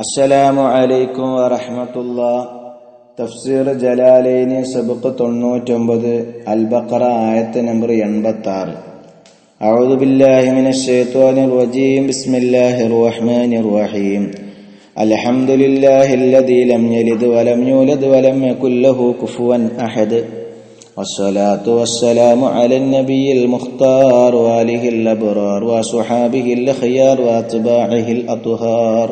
അസ്സലാമു അലൈക്കും വറഹ്മത്തുള്ള തഫ്സീർ ജലാലൈന് സബക്ക് തൊണ്ണൂറ്റൊമ്പത് അൽ ബഖറ ആയത്ത് നമ്പർ എൺപത്തി ആറ് أعوذ بالله من الشيطان الرجيم بسم الله الرحمن الرحيم الحمد لله الذي لم يلد ولم يولد ولم يكن له كفوا أحد والصلاة والسلام على النبي المختار وآله الأبرار وصحابه الخيار وأتباعه الأطهار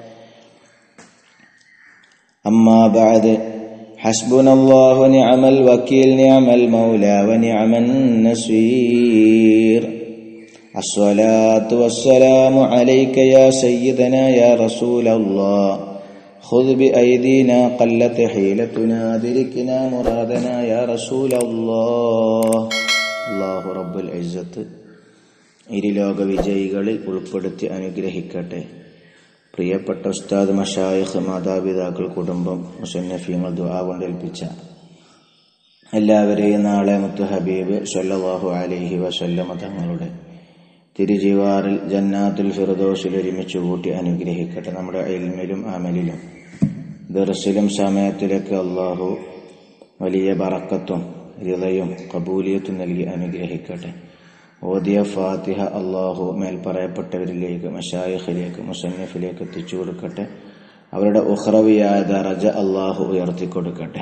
أما بعد حسبنا الله ونعم الوكيل نعم المولى ونعم النصير الصلاة والسلام عليك يا سيدنا يا رسول الله خذ بأيدينا قلت حيلتنا أدركنا مرادنا يا رسول الله الله رب العزة ഇരുലോക വിജയികളിൽ ഉൾപ്പെടുത്തി അനുഗ്രഹിക്കട്ടെ പ്രിയപ്പെട്ട ഉസ്താദ് മഷായിഖ് മാതാപിതാക്കൾ കുടുംബം മുസന്നഫീങ്ങൾ ദുആ കൊണ്ട് ഏൽപ്പിച്ച എല്ലാവരെയും നാളെ മുത്തു ഹബീബ് സല്ലല്ലാഹു അലൈഹി വസല്ലമ തങ്ങളുടെ തിരുജിവാറിൽ ജന്നാത്തുൽ ഫിറദോസിൽ ഒരുമിച്ച് കൂട്ടി അനുഗ്രഹിക്കട്ടെ നമ്മുടെ ഇൽമിലും അമലിലും ദർസിലും സമയത്തിലൊക്കെ അള്ളാഹു വലിയ ബറക്കത്തും ഹൃദയും കബൂലിയത്തും നൽകി അനുഗ്രഹിക്കട്ടെ ഓദിയ ഫാത്തിഹ അള്ളാഹു മേൽ പറയപ്പെട്ടവരിലേക്ക് മഷായിഖിലേക്ക് മുസന്നിഫിലേക്ക് എത്തിച്ചു കൊടുക്കട്ടെ അവരുടെ ഉഹ്റവിയായ ദറജ അള്ളാഹു ഉയർത്തിക്കൊടുക്കട്ടെ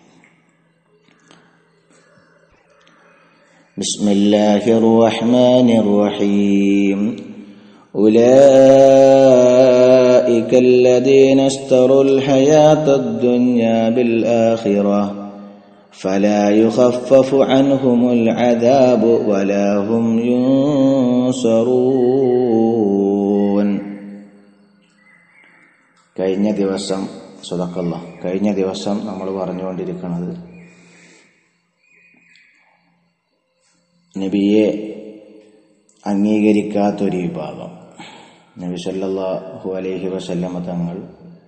بسم الله الرحمن الرحيم أولئك الذين اشتروا الحياة الدنيا بالآخرة فلا يخفف عنهم العذاب ولا هم ينصرون കഴിഞ്ഞ ദിവസം സുതക്കല്ല കഴിഞ്ഞ ദിവസം നമ്മൾ പറഞ്ഞുകൊണ്ടിരിക്കുന്നത് നബിയെ അംഗീകരിക്കാത്തൊരു വിഭാഗം നബി സല്ലല്ലാഹു അലൈഹി വസല്ലമ തങ്ങൾ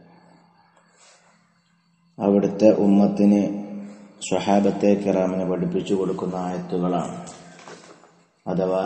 അവിടുത്തെ ഉമ്മത്തിന് സ്വഹാബത്തെ കിറാമിനെ പഠിപ്പിച്ചു കൊടുക്കുന്ന ആയത്തുകളാണ് അഥവാ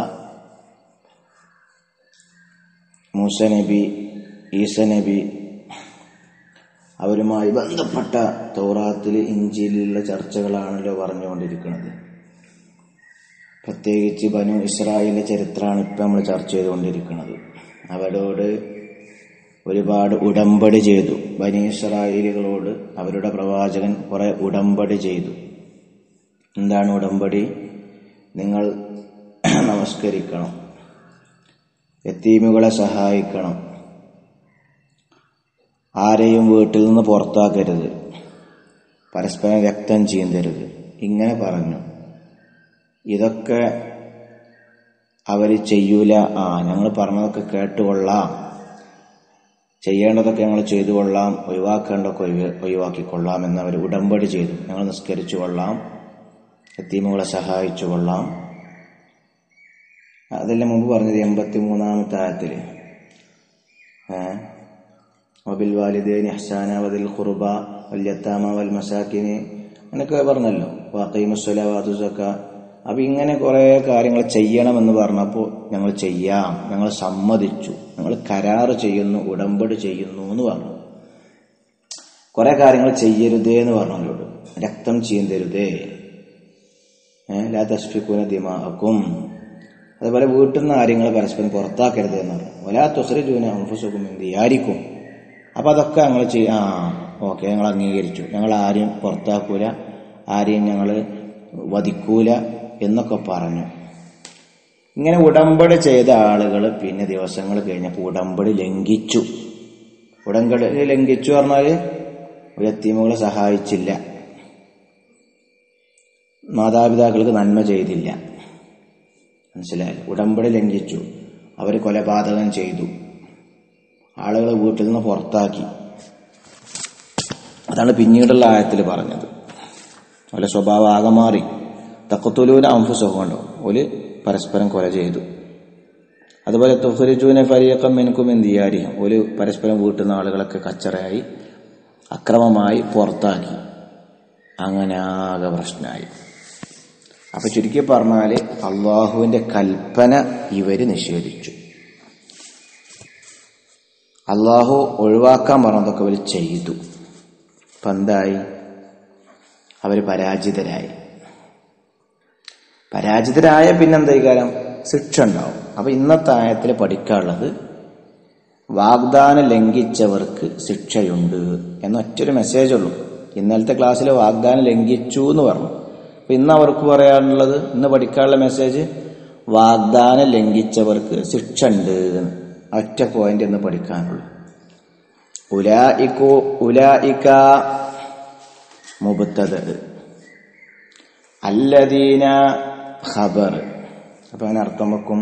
മൂസ നബി ഈസ നബി അവരുമായി ബന്ധപ്പെട്ട തൗറാത്തിൽ ഇഞ്ചിയിലുള്ള ചർച്ചകളാണല്ലോ പറഞ്ഞുകൊണ്ടിരിക്കുന്നത് പ്രത്യേകിച്ച് ബനു ഇസ്രായേലിന്റെ ചരിത്രമാണ് ഇപ്പം നമ്മൾ ചർച്ച ചെയ്തുകൊണ്ടിരിക്കുന്നത് അവരോട് ഒരുപാട് ഉടമ്പടി ചെയ്തു ബനി ഇസ്രായേലുകളോട് അവരുടെ പ്രവാചകൻ കുറെ ഉടമ്പടി ചെയ്തു എന്താണ് ഉടമ്പടി നിങ്ങൾ നമസ്കരിക്കണം എത്തീമുകളെ സഹായിക്കണം ആരെയും വീട്ടിൽ നിന്ന് പുറത്താക്കരുത് പരസ്പരം രക്തം ചീന്തരുത് ഇങ്ങനെ പറഞ്ഞു ഇതൊക്കെ അവർ ചെയ്യൂല ആ ഞങ്ങൾ പറഞ്ഞതൊക്കെ കേട്ടുകൊള്ളാം ചെയ്യേണ്ടതൊക്കെ ഞങ്ങൾ ചെയ്തു കൊള്ളാം ഒഴിവാക്കേണ്ടതൊക്കെ ഒഴിവ് ഒഴിവാക്കിക്കൊള്ളാം എന്നവർ ഉടമ്പടി ചെയ്തു ഞങ്ങൾ നിസ്കരിച്ചു കൊള്ളാം എത്തീമുകളെ സഹായിച്ചു കൊള്ളാം അതെല്ലാം മുമ്പ് പറഞ്ഞത് എൺപത്തി മൂന്നാമത്തെ ആയത്തില് വബിൽ വാലിദേനി ഹസാന വദിൽ ഖുർബ വല്യത്താമ വൽ മസാക്കിന് എന്നൊക്കെ പറഞ്ഞല്ലോ വാക്കൈമുസ്വലാവാതു സക്ക അപ്പൊ ഇങ്ങനെ കുറെ കാര്യങ്ങൾ ചെയ്യണമെന്ന് പറഞ്ഞപ്പോൾ ഞങ്ങൾ ചെയ്യാം ഞങ്ങൾ സമ്മതിച്ചു ഞങ്ങൾ കരാറ് ചെയ്യുന്നു ഉടമ്പടി ചെയ്യുന്നു എന്ന് പറഞ്ഞു കുറെ കാര്യങ്ങൾ ചെയ്യരുതേ എന്ന് പറഞ്ഞവരോട് രക്തം ചീന്തരുതേ ലാ തസ്ഫിക്കൂന ദിമാക്കും അതുപോലെ വീട്ടിൽ നിന്ന് കാര്യങ്ങൾ പരസ്പരം പുറത്താക്കരുത് എന്ന് പറഞ്ഞു ഒലാ തുസറിജൂന അംഫുസുക്കും എന്തിയായിരിക്കും അപ്പൊ അതൊക്കെ ഞങ്ങൾ ചെയ്യാം ആ ഓക്കെ ഞങ്ങൾ അംഗീകരിച്ചു ഞങ്ങൾ ആരെയും പുറത്താക്കൂല ആരെയും ഞങ്ങൾ വധിക്കൂല എന്നൊക്കെ പറഞ്ഞു ഇങ്ങനെ ഉടമ്പടി ചെയ്ത ആളുകൾ പിന്നെ ദിവസങ്ങൾ കഴിഞ്ഞപ്പോൾ ഉടമ്പടി ലംഘിച്ചു ഉടമ്പടി ലംഘിച്ചു പറഞ്ഞാൽ ഒരു എത്തീമുകളെ സഹായിച്ചില്ല മാതാപിതാക്കൾക്ക് നന്മ ചെയ്തില്ല മനസ്സിലായി ഉടമ്പടി ലംഘിച്ചു അവർ കൊലപാതകം ചെയ്തു ആളുകളെ വീട്ടിൽ നിന്ന് പുറത്താക്കി അതാണ് പിന്നീടുള്ള ആയത്തിൽ പറഞ്ഞത് അവരുടെ സ്വഭാവം ആകെ മാറി തക്കത്തുലൂന അംഫുസഹം കൊണ്ടോ ഒരു പരസ്പരം കൊല ചെയ്തു അതുപോലെ തുഹരിജൂന ഫരിയക്കം എനിക്കും എന്തിയാരിയും ഒരു പരസ്പരം വീട്ടുന്ന ആളുകളൊക്കെ കച്ചറയായി അക്രമമായി പുറത്താക്കി അങ്ങനെ ആകെ പ്രശ്നമായി അപ്പൊ ചുരുക്കി പറഞ്ഞാല് അള്ളാഹുവിന്റെ കൽപ്പന ഇവര് നിഷേധിച്ചു അള്ളാഹു ഒഴിവാക്കാൻ പറഞ്ഞതൊക്കെ അവർ ചെയ്തു ഇപ്പം എന്തായി അവർ പരാജിതരായി പരാജിതരായ പിന്നെന്താ കാലം ശിക്ഷ ഉണ്ടാവും അപ്പൊ ഇന്നത്തെ ആയത്തിൽ പഠിക്കാനുള്ളത് വാഗ്ദാനം ലംഘിച്ചവർക്ക് ശിക്ഷയുണ്ട് എന്ന ഒറ്റൊരു മെസ്സേജ് ഉള്ളൂ ഇന്നലത്തെ ക്ലാസ്സിൽ വാഗ്ദാനം ലംഘിച്ചു എന്ന് പറഞ്ഞു അപ്പൊ ഇന്ന് അവർക്ക് പറയാനുള്ളത് ഇന്ന് പഠിക്കാനുള്ള മെസ്സേജ് വാഗ്ദാനം ലംഘിച്ചവർക്ക് ശിക്ഷ ഉണ്ട് എന്ന് ഒറ്റ പോയിന്റ് എന്ന് പഠിക്കാനുള്ളൂ ഉലായിക്കോ ഉലായിക്ക മുബത്തത് അല്ലദീന ഖബർ അപ്പൊ അതിന് അർത്ഥം വെക്കും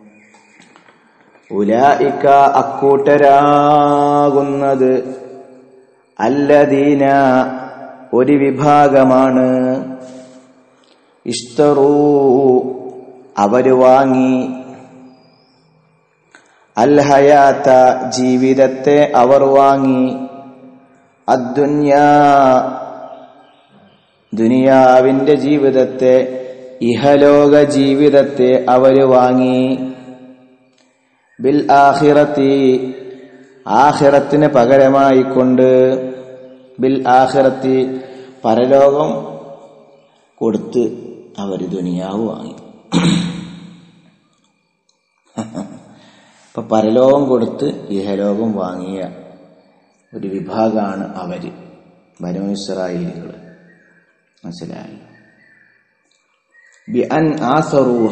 ഉലായിക്ക അക്കൂട്ടരാകുന്നത് അല്ലദീന ഒരു വിഭാഗമാണ് ഇഷ്ടറൂ അവര് വാങ്ങി അൽഹയാത്ത ജീവിതത്തെ അവർ വാങ്ങി അദ്ദുന്യാ ദുനിയാവിന്റെ ജീവിതത്തെ ഇഹലോക ജീവിതത്തെ അവര് വാങ്ങി ബിൽ ആഹിറത്തി ആഹിറത്തിന് പകരമായി കൊണ്ട് ബിൽ ആഹിറത്തി പരലോകം കൊടുത്ത് അവർ ദുനിയാവ് വാങ്ങി ഇപ്പൊ പരലോകം കൊടുത്ത് ഇഹലോകം വാങ്ങിയ ഒരു വിഭാഗമാണ് അവര് ബനു ഇസ്രായേലുകൾ മനസ്സിലായി ബി അൻ ആസറൂഹ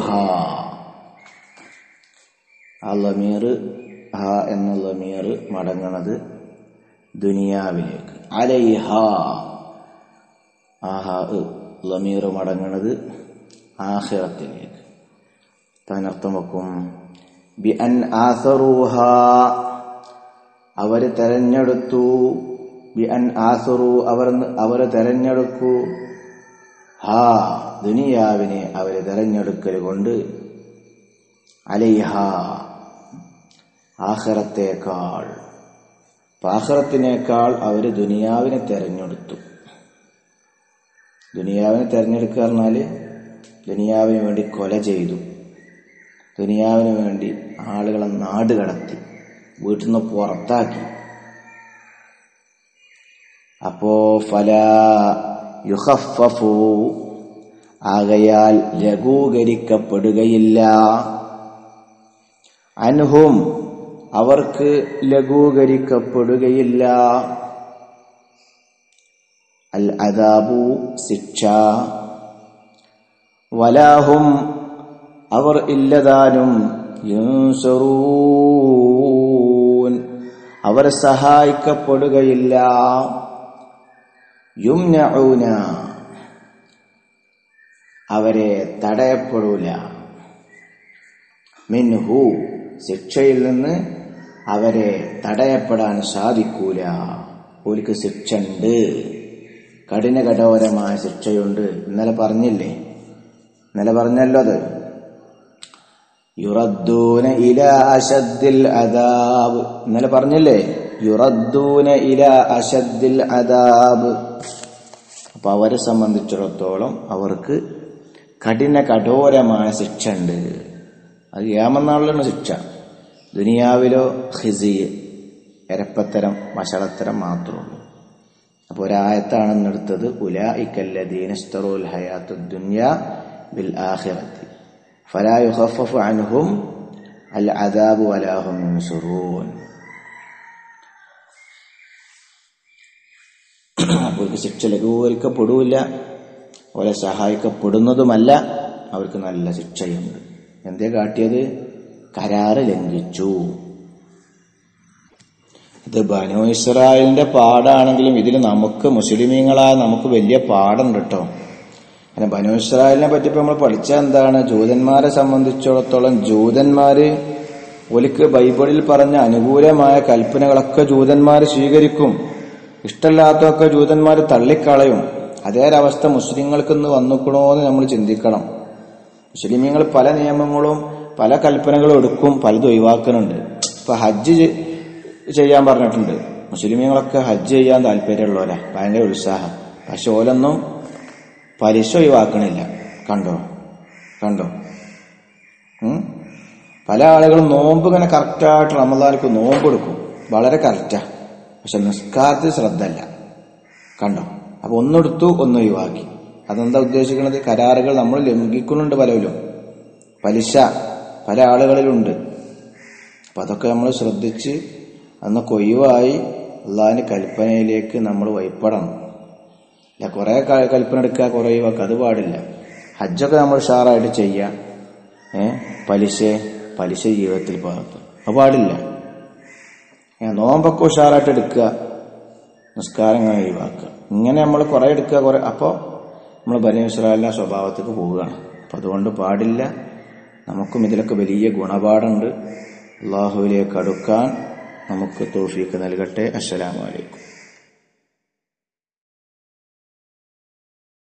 ആ ലമീർ ഹ എന്ന ലമീർ മടങ്ങണത് ദുനിയാവിലേക്ക് അലൈഹ ആഹ ലമീർ മടങ്ങണത് ആഹിറത്തിലേക്ക് അതിനർത്ഥം വെക്കും ബി അൻ ആസറൂഹ അവര് തെരഞ്ഞെടുത്തു ബി അൻ ആസറു അവർ അവർ തെരഞ്ഞെടുക്കൂ ഹാ ദുനിയാവിനെ അവര് തെരഞ്ഞെടുക്കൽ കൊണ്ട് അലൈഹ ആഹ്റത്തേക്കാൾ ആഹ്റത്തിനേക്കാൾ അവര് ദുനിയാവിനെ തെരഞ്ഞെടുത്തു ദുനിയാവിനെ തെരഞ്ഞെടുക്കുക പറഞ്ഞാല് ദുനിയാവിന് വേണ്ടി കൊല ചെയ്തു ദുനിയാവിന് വേണ്ടി ആളുകളെ നാട് കടത്തി വീട്ടിൽ നിന്ന് പുറത്താക്കി അപ്പോ ഫല യുഹഫു ആകയാൽ ലഘൂകരിക്കപ്പെടുകയില്ല അൻഹും അവർക്ക് ലഘൂകരിക്കപ്പെടുകയില്ല അൽ അദാബു ശിക്ഷ വലാഹും അവർ ഇല്ലതാനും യുൻസറൂൻ അവർ സഹായിക്കപ്പെടുകയില്ല യുംനഊന അവരെ തടയപ്പെടൂല മിൻഹു ശിക്ഷയിൽ നിന്ന് അവരെ തടയപ്പെടാൻ സാധിക്കൂല ഓർക്ക് ശിക്ഷ ഉണ്ട് കഠിന കഠോരമായ ശിക്ഷയുണ്ട് ഇന്നലെ പറഞ്ഞില്ലേ ഇന്നലെ പറഞ്ഞല്ലോ അത് യുറദ്ദൂന ഇല അശദ്ദിൽ അദാബ് ഇന്നലെ പറഞ്ഞില്ലേ യുറദ്ദൂന ഇല അശദ്ദിൽ അദാബ് അപ്പൊ അവരെ സംബന്ധിച്ചിടത്തോളം അവർക്ക് കഠിന കഠോരമായ ശിക്ഷ ഉണ്ട് അത് ഏമന്നാളിലാണ് ശിക്ഷ ദുനിയാവിലോ ഹിസി എരപ്പത്തരം വഷളത്തരം മാത്രമുള്ളൂ അപ്പോൾ ഒരായത്താണ് ഇന്നെടുത്തത് ഉല ഇക്കല്ലദീനസ്തറുൽ ഹയാത്തു ദുന്യ ബിൽ ആഖിറത്തി ഫലാ യുഖഫഫു അൻഹും അൽ അദാബു വലാ ഹും യുൻസറൂൻ അവർക്ക് ശിക്ഷ ലഘൂകരിക്കപ്പെടൂല അവരെ സഹായിക്കപ്പെടുന്നതുമല്ല അവർക്ക് നല്ല ശിക്ഷയുണ്ട് എന്തേ കാട്ടിയത് കരാറ് ലംഘിച്ചു ഇത് ബനു ഇസ്രായേലിന്റെ പാടാണെങ്കിലും ഇതിൽ നമുക്ക് മുസ്ലിമീങ്ങളായ നമുക്ക് വലിയ പാടുണ്ട് കേട്ടോ അങ്ങനെ ബനു ഇസ്രായേലിനെ പറ്റി ഇപ്പൊ നമ്മൾ പഠിച്ച എന്താണ് ജൂതന്മാരെ സംബന്ധിച്ചിടത്തോളം ജൂതന്മാര് ഒലിക്ക് ബൈബിളിൽ പറഞ്ഞ അനുകൂലമായ കൽപ്പനകളൊക്കെ ജൂതന്മാർ സ്വീകരിക്കും ഇഷ്ടമില്ലാത്തതൊക്കെ ജൂതന്മാർ തള്ളിക്കളയും അതേ ഒരവസ്ഥ മുസ്ലിങ്ങൾക്ക് ഇന്ന് വന്നിക്കണോ എന്ന് നമ്മൾ ചിന്തിക്കണം മുസ്ലിമീങ്ങൾ പല നിയമങ്ങളും പല കൽപ്പനകളും എടുക്കും പലതും ഒഴിവാക്കുന്നുണ്ട് ഇപ്പൊ ഹജ്ജ് ചെ- ചെയ്യാൻ പറഞ്ഞിട്ടുണ്ട് മുസ്ലിമീങ്ങളൊക്കെ ഹജ്ജ് ചെയ്യാൻ താല്പര്യമുള്ളവരാ ഭയങ്കര ഉത്സാഹം പക്ഷെ ഓലൊന്നും പലിശ ഒഴിവാക്കണില്ല കണ്ടോ കണ്ടോ ഉം? പല ആളുകളും നോമ്പ് ഇങ്ങനെ കറക്റ്റായിട്ട് റമദാനിക്ക് നോമ്പ് എടുക്കും വളരെ കറക്റ്റാ പക്ഷെ നിസ്കാരത്തിൽ ശ്രദ്ധ അല്ല കണ്ടോ അപ്പൊ ഒന്നെടുത്തു ഒന്ന് ഒഴിവാക്കി അതെന്താ ഉദ്ദേശിക്കുന്നത് കരാറുകൾ നമ്മൾ ലംഘിക്കുന്നുണ്ട് പലരും പലിശ പല ആളുകളിലുണ്ട് അപ്പൊ അതൊക്കെ നമ്മൾ ശ്രദ്ധിച്ച് അന്നൊക്കെ ഒഴിവായി അള്ളാഹിന്റെ കൽപ്പനയിലേക്ക് നമ്മൾ വൈപ്പെടണം അല്ല കുറെ ക- കൽപ്പന എടുക്കുക കുറെ ഒഴിവാക്കുക അത് പാടില്ല ഹജ്ജൊക്കെ നമ്മൾ ഉഷാറായിട്ട് ചെയ്യാം ഏ പലിശ പലിശ ജീവിതത്തിൽ പകർത്തും അത് പാടില്ല ഏ, നോമ്പൊക്കെ ഉഷാറായിട്ട് എടുക്കുക നിസ്കാരങ്ങൾ ഒഴിവാക്കുക ഇങ്ങനെ നമ്മൾ കുറെ എടുക്കുക കുറെ അപ്പോൾ നമ്മൾ ബനീസ്രാലിന്റെ സ്വഭാവത്തേക്ക് പോവുകയാണ് അപ്പം അതുകൊണ്ട് പാടില്ല നമുക്കും ഇതിലൊക്കെ വലിയ ഗുണപാടുണ്ട് അള്ളാഹുവിലേക്ക് അടുക്കാൻ നമുക്ക് തോഫീക്ക് നൽകട്ടെ അസ്സലാമു അലൈക്കും